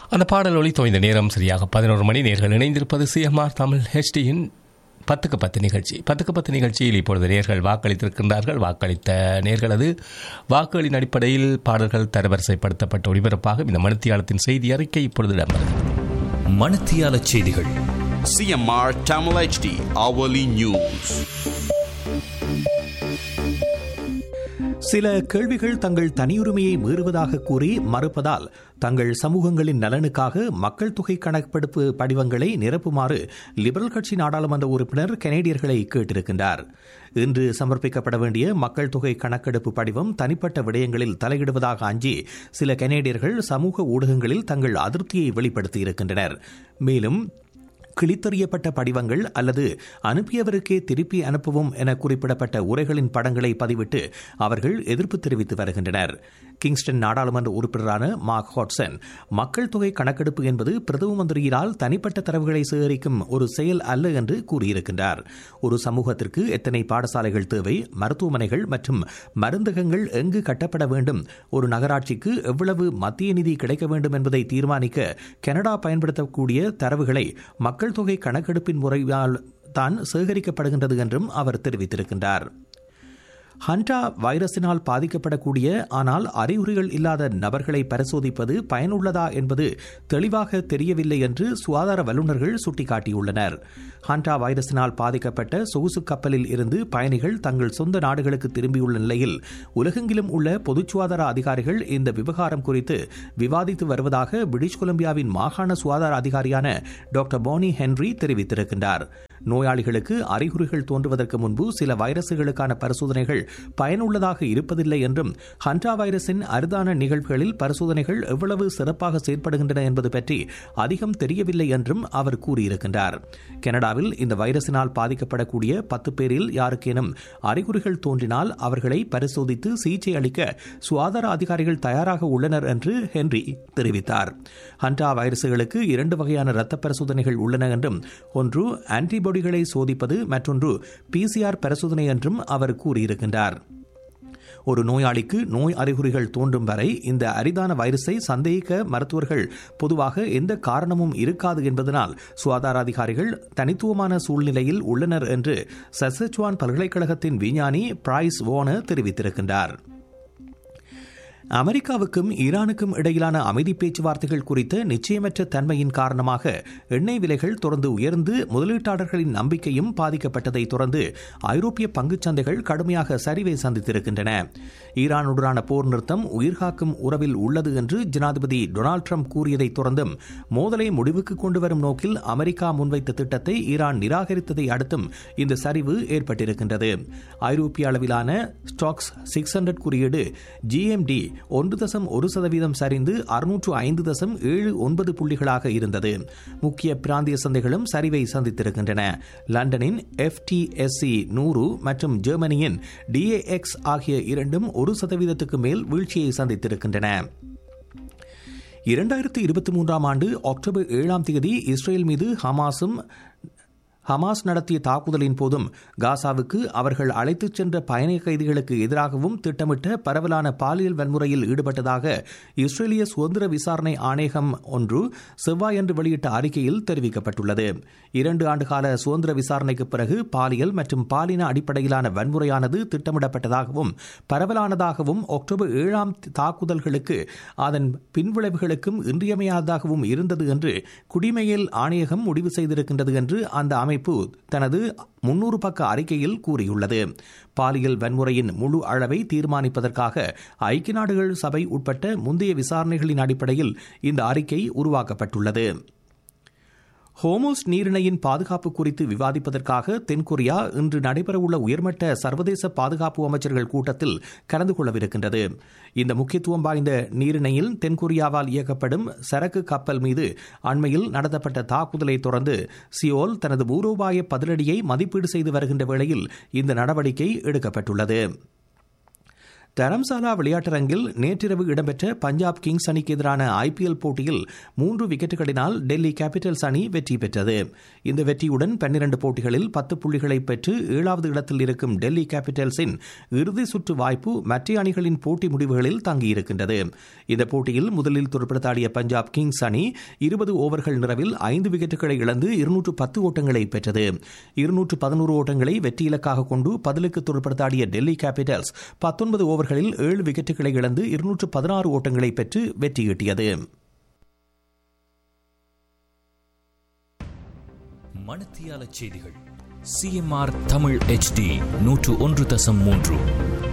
அந்த பாடல் ஒளி தோய்ந்த நேரம் சரியாக பதினோரு மணி நேர்கள் இணைந்திருப்பது சிஎம்ஆர் தமிழ் ஹெச்டியின் பத்துக்கு பத்து நிகழ்ச்சி பத்துக்கு பத்து நிகழ்ச்சியில் இப்பொழுது நேர்கள் வாக்களித்திருக்கின்றார்கள் வாக்களித்த நேர்களது வாக்குகளின் அடிப்படையில் பாடல்கள் தரவரிசைப்படுத்தப்பட்ட ஒளிபரப்பாக இந்த மணித்தியாலத்தின் செய்தி அறிக்கை இப்பொழுது இடம்பெறுகிறது மணத்தியால செய்திகள் CMR Tamil HD Hourly News. சில கேள்விகள் தங்கள் தனியுரிமையை மீறுவதாக கூறி மறுப்பதால் தங்கள் சமூகங்களின் நலனுக்காக மக்கள் தொகை கணக்கெடுப்பு படிவங்களை நிரப்புமாறு லிபரல் கட்சி நாடாளுமன்ற உறுப்பினர் கனேடியர்களை கேட்டிருக்கின்றார் இன்று சமர்ப்பிக்கப்பட வேண்டிய மக்கள் தொகை கணக்கெடுப்பு படிவம் தனிப்பட்ட விடயங்களில் தலையிடுவதாக அஞ்சி சில கனேடியர்கள் சமூக ஊடகங்களில் தங்கள் அதிருப்தியை வெளிப்படுத்தியிருக்கின்றனர் மேலும் கிழித்தறியப்பட்ட படிவங்கள் அல்லது அனுப்பியவருக்கே திருப்பி அனுப்பவும் என குறிப்பிடப்பட்ட உரைகளின் படங்களை பதிவிட்டு அவர்கள் எதிர்ப்பு தெரிவித்து வருகின்றனர் கிங்ஸ்டன் நாடாளுமன்ற உறுப்பினரான மார்க் ஹாட்சன் மக்கள் தொகை கணக்கெடுப்பு என்பது பிரதம மந்திரியினால் தனிப்பட்ட தரவுகளை சேகரிக்கும் ஒரு செயல் அல்ல என்று கூறியிருக்கின்றார் ஒரு சமூகத்திற்கு எத்தனை பாடசாலைகள் தேவை மருத்துவமனைகள் மற்றும் மருந்தகங்கள் எங்கு கட்டப்பட வேண்டும் ஒரு நகராட்சிக்கு எவ்வளவு மத்திய நிதி கிடைக்க வேண்டும் என்பதை தீர்மானிக்க கனடா பயன்படுத்தக்கூடிய தரவுகளை மக்கள் தொகை கணக்கெடுப்பின் முறையால் தான் சேகரிக்கப்படுகின்றது என்றும் அவர் தெரிவித்திருக்கின்றார் ஹண்டா வைரஸினால் பாதிக்கப்படக்கூடிய ஆனால் அறிகுறிகள் இல்லாத நபர்களை பரிசோதிப்பது பயனுள்ளதா என்பது தெளிவாக தெரியவில்லை என்று சுகாதார வல்லுநர்கள் சுட்டிக்காட்டியுள்ளனர் ஹண்டா வைரஸினால் பாதிக்கப்பட்ட சொகுசு கப்பலில் இருந்து பயணிகள் தங்கள் சொந்த நாடுகளுக்கு திரும்பியுள்ள நிலையில் உலகெங்கிலும் உள்ள பொது சுகாதார அதிகாரிகள் இந்த விவகாரம் குறித்து விவாதித்து வருவதாக பிரிட்டிஷ் கொலம்பியாவின் மாகாண சுகாதார அதிகாரியான டாக்டர் போனி ஹென்ரி தெரிவித்திருக்கின்றார் நோயாளிகளுக்கு அறிகுறிகள் தோன்றுவதற்கு முன்பு சில வைரசுகளுக்கான பரிசோதனைகள் பயனுள்ளதாக இருப்பதில்லை என்றும் ஹண்டா வைரஸின் அரிதான நிகழ்வுகளில் பரிசோதனைகள் எவ்வளவு சிறப்பாக செயற்படுகின்றன என்பது பற்றி அதிகம் தெரியவில்லை என்றும் அவர் கூறியிருக்கின்றார் கனடாவில் இந்த வைரஸினால் பாதிக்கப்படக்கூடிய பத்து பேரில் யாருக்கேனும் அறிகுறிகள் தோன்றினால் அவர்களை பரிசோதித்து சிகிச்சை அளிக்க சுகாதார அதிகாரிகள் தயாராக உள்ளனர் என்று ஹென்றி தெரிவித்தார் ஹண்டா வைரசுகளுக்கு இரண்டு வகையான இரத்த பரிசோதனைகள் உள்ளன என்றும் ஒன்று ஆன்டிபாடிகளை சோதிப்பது மற்றொன்று பிசிஆர் பரிசோதனை என்றும் அவர் கூறியிருக்கின்றார் ஒரு நோயாளிக்கு நோய் அறிகுறிகள் தோன்றும் வரை இந்த அரிதான வைரஸை சந்தேகிக்க மருத்துவர்கள் பொதுவாக எந்த காரணமும் இருக்காது என்பதனால் சுகாதார அதிகாரிகள் தனித்துவமான சூழ்நிலையில் உள்ளனர் என்று சசச்சுவான் பல்கலைக்கழகத்தின் விஞ்ஞானி பிரைஸ் வோன தெரிவித்திருக்கின்றார் அமெரிக்காவுக்கும் ஈரானுக்கும் இடையிலான அமைதி பேச்சுவார்த்தைகள் குறித்த நிச்சயமற்ற தன்மையின் காரணமாக எண்ணெய் விலைகள் தொடர்ந்து உயர்ந்து முதலீட்டாளர்களின் நம்பிக்கையும் பாதிக்கப்பட்டதை தொடர்ந்து ஐரோப்பிய பங்குச் சந்தைகள் கடுமையாக சரிவை சந்தித்திருக்கின்றன ஈரானுடனான போர் நிறுத்தம் உயிர்காக்கும் உறவில் உள்ளது என்று ஜனாதிபதி டொனால்டு ட்ரம்ப் கூறியதைத் தொடர்ந்தும் மோதலை முடிவுக்கு கொண்டு வரும் நோக்கில் அமெரிக்கா முன்வைத்த திட்டத்தை ஈரான் நிராகரித்ததை அடுத்தும் இந்த சரிவு ஏற்பட்டிருக்கின்றது ஐரோப்பிய அளவிலான ஸ்டாக்ஸ் சிக்ஸ் ஹண்ட்ரட் குறியீடு ஜிஎம்டி ஒன்று தசம் ஒரு சதவீதம் சரிந்து அறுநூற்று ஐந்து தசம் ஏழு ஒன்பது புள்ளிகளாக இருந்தது முக்கிய பிராந்திய சந்தைகளும் சரிவை சந்தித்திருக்கின்றன லண்டனின் எஃப்டிஎஸ்சி நூறு மற்றும் ஜெர்மனியின் டிஏஎக்ஸ் ஆகிய இரண்டும் ஒரு சதவீதத்துக்கு மேல் வீழ்ச்சியை சந்தித்திருக்கின்றன இரண்டாயிரத்தி இருபத்தி மூன்றாம் ஆண்டு அக்டோபர் ஏழாம் தேதி இஸ்ரேல் மீது ஹமாஸும் ஹமாஸ் நடத்திய தாக்குதலின் போதும் காசாவுக்கு அவர்கள் அழைத்துச் சென்ற பயண கைதிகளுக்கு எதிராகவும் திட்டமிட்ட பரவலான பாலியல் வன்முறையில் ஈடுபட்டதாக இஸ்ரேலிய சுதந்திர விசாரணை ஆணையகம் ஒன்று செவ்வாயன்று வெளியிட்ட அறிக்கையில் தெரிவிக்கப்பட்டுள்ளது இரண்டு ஆண்டுகால சுதந்திர விசாரணைக்கு பிறகு பாலியல் மற்றும் பாலின அடிப்படையிலான வன்முறையானது திட்டமிடப்பட்டதாகவும் பரவலானதாகவும் அக்டோபர் ஏழாம் தாக்குதல்களுக்கு அதன் பின்விளைவுகளுக்கும் இன்றியமையாததாகவும் இருந்தது என்று குடிமையியல் ஆணையகம் முடிவு செய்திருக்கின்றது என்று அந்த அமைப்பு தனது முன்னூறு பக்க அறிக்கையில் கூறியுள்ளது பாலியல் வன்முறையின் முழு அளவை தீர்மானிப்பதற்காக ஐக்கிய நாடுகள் சபை உட்பட்ட முந்தைய விசாரணைகளின் அடிப்படையில் இந்த அறிக்கை உருவாக்கப்பட்டுள்ளது ஹோமோஸ் நீரிணையின் பாதுகாப்பு குறித்து விவாதிப்பதற்காக தென்கொரியா இன்று நடைபெறவுள்ள உயர்மட்ட சர்வதேச பாதுகாப்பு அமைச்சர்கள் கூட்டத்தில் கலந்து கொள்ளவிருக்கின்றது இந்த முக்கியத்துவம் வாய்ந்த நீரிணையில் தென்கொரியாவால் இயக்கப்படும் சரக்கு கப்பல் மீது அண்மையில் நடத்தப்பட்ட தாக்குதலை தொடர்ந்து சியோல் தனது பூரோபாய பதிலடியை மதிப்பீடு செய்து வருகின்ற வேளையில் இந்த நடவடிக்கை எடுக்கப்பட்டுள்ளது தரம்சாலா விளையாட்டரங்கில் நேற்றிரவு இடம்பெற்ற பஞ்சாப் கிங்ஸ் அணிக்கு எதிரான ஐபிஎல் போட்டியில் மூன்று விக்கெட்டுகளினால் டெல்லி கேபிட்டல்ஸ் அணி வெற்றி பெற்றது இந்த வெற்றியுடன் பன்னிரண்டு போட்டிகளில் பத்து புள்ளிகளை பெற்று ஏழாவது இடத்தில் இருக்கும் டெல்லி கேபிட்டல்ஸின் இறுதி சுற்று வாய்ப்பு மற்ற அணிகளின் போட்டி முடிவுகளில் தங்கியிருக்கின்றது இந்த போட்டியில் முதலில் துடுப்படுத்தாடிய பஞ்சாப் கிங்ஸ் அணி இருபது ஓவர்கள் நிறைவில் ஐந்து விக்கெட்டுகளை இழந்து இருநூற்று பத்து ஓட்டங்களை பெற்றது இருநூற்று பதினோரு ஓட்டங்களை வெற்றி இலக்காக கொண்டு பதிலுக்கு துடுப்படுத்தாடிய டெல்லி கேபிட்டல்ஸ் பத்தொன்பது ஓவர்களில் ஏழு விக்கெட்டுகளை இழந்து இருநூற்று பதினாறு ஓட்டங்களை பெற்று வெற்றியீட்டியது மணத்தியால செய்திகள் சிஎம்ஆர் தமிழ் HD நூற்று ஒன்று தசம் மூன்று